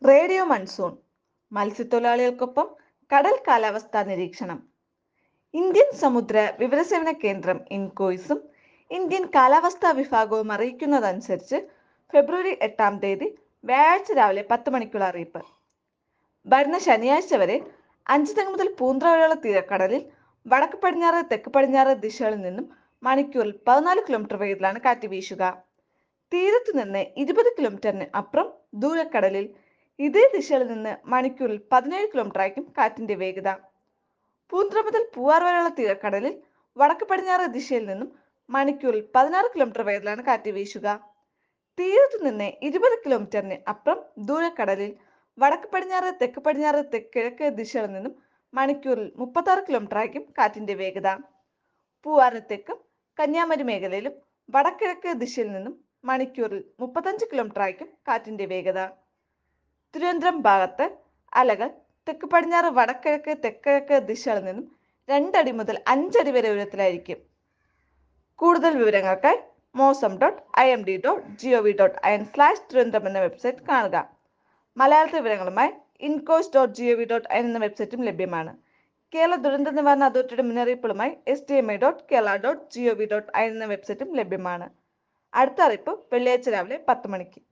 radio monsoon മത്സ്യത്തൊഴിലാളികൾക്കൊപ്പം കടൽ കാലാവസ്ഥാ നിരീക്ഷണം ഇന്ത്യൻ സമുദ്ര വിവരസേവന കേന്ദ്രം ഇൻകോയ്സും ഇന്ത്യൻ കാലാവസ്ഥാ വിഭാഗവും അറിയിക്കുന്നതനുസരിച്ച് ഫെബ്രുവരി എട്ടാം തീയതി വ്യാഴാഴ്ച രാവിലെ പത്ത് മണിക്കുള്ള അറിയിപ്പ് വരുന്ന ശനിയാഴ്ച വരെ അഞ്ചുതെങ്ങ് മുതൽ പൂന്ത്ര വരെയുള്ള തീരക്കടലിൽ വടക്ക് പടിഞ്ഞാറ് തെക്ക് പടിഞ്ഞാറ് ദിശകളിൽ നിന്നും മണിക്കൂറിൽ പതിനാല് കിലോമീറ്റർ വേഗത്തിലാണ് കാറ്റ് വീശുക തീരത്ത് നിന്ന് ഇരുപത് കിലോമീറ്ററിന് അപ്പുറം ദൂരക്കടലിൽ ഇതേ ദിശയിൽ നിന്ന് മണിക്കൂറിൽ പതിനേഴ് കിലോമീറ്റർ ആയിരിക്കും കാറ്റിന്റെ വേഗത പൂന്ത്ര മുതൽ പൂവാർ വരെയുള്ള തീരക്കടലിൽ വടക്ക് പടിഞ്ഞാറ് ദിശയിൽ നിന്നും മണിക്കൂറിൽ പതിനാറ് കിലോമീറ്റർ വേഗത്തിലാണ് കാറ്റ് വീശുക തീരത്ത് നിന്ന് ഇരുപത് കിലോമീറ്ററിന് അപ്പുറം ദൂരക്കടലിൽ വടക്ക് പടിഞ്ഞാറ് തെക്ക് പടിഞ്ഞാറ് തെക്ക് കിഴക്ക് ദിശകളിൽ നിന്നും മണിക്കൂറിൽ മുപ്പത്താറ് കിലോമീറ്റർ ആയിരിക്കും കാറ്റിന്റെ വേഗത പൂവാറിന് തെക്കും കന്യാകുമാരി മേഖലയിലും വടക്കിഴക്ക് ദിശയിൽ നിന്നും മണിക്കൂറിൽ മുപ്പത്തഞ്ച് കിലോമീറ്റർ ആയിരിക്കും കാറ്റിന്റെ വേഗത തിരുവനന്തപുരം ഭാഗത്ത് അലകൾ തെക്ക് പടിഞ്ഞാറ് വടക്കിഴക്ക് തെക്കിഴക്ക് ദിശകളിൽ നിന്നും രണ്ടടി മുതൽ അഞ്ചടി വരെ ഉയരത്തിലായിരിക്കും കൂടുതൽ വിവരങ്ങൾക്കായി Mausam dot I M D dot G O V dot I N slash Thiruvananthapuram എന്ന വെബ്സൈറ്റ് കാണുക മലയാളത്തിൽ വിവരങ്ങളുമായി INCOIS dot G O V dot I N എന്ന വെബ്സൈറ്റും ലഭ്യമാണ് കേരള ദുരന്ത നിവാരണ അതോറിറ്റിയുടെ മുന്നറിയിപ്പുകളുമായി S D M I dot Kerala dot G O V dot I N എന്ന വെബ്സൈറ്റും ലഭ്യമാണ് അടുത്ത അറിയിപ്പ് വെള്ളിയാഴ്ച രാവിലെ പത്ത് മണിക്ക്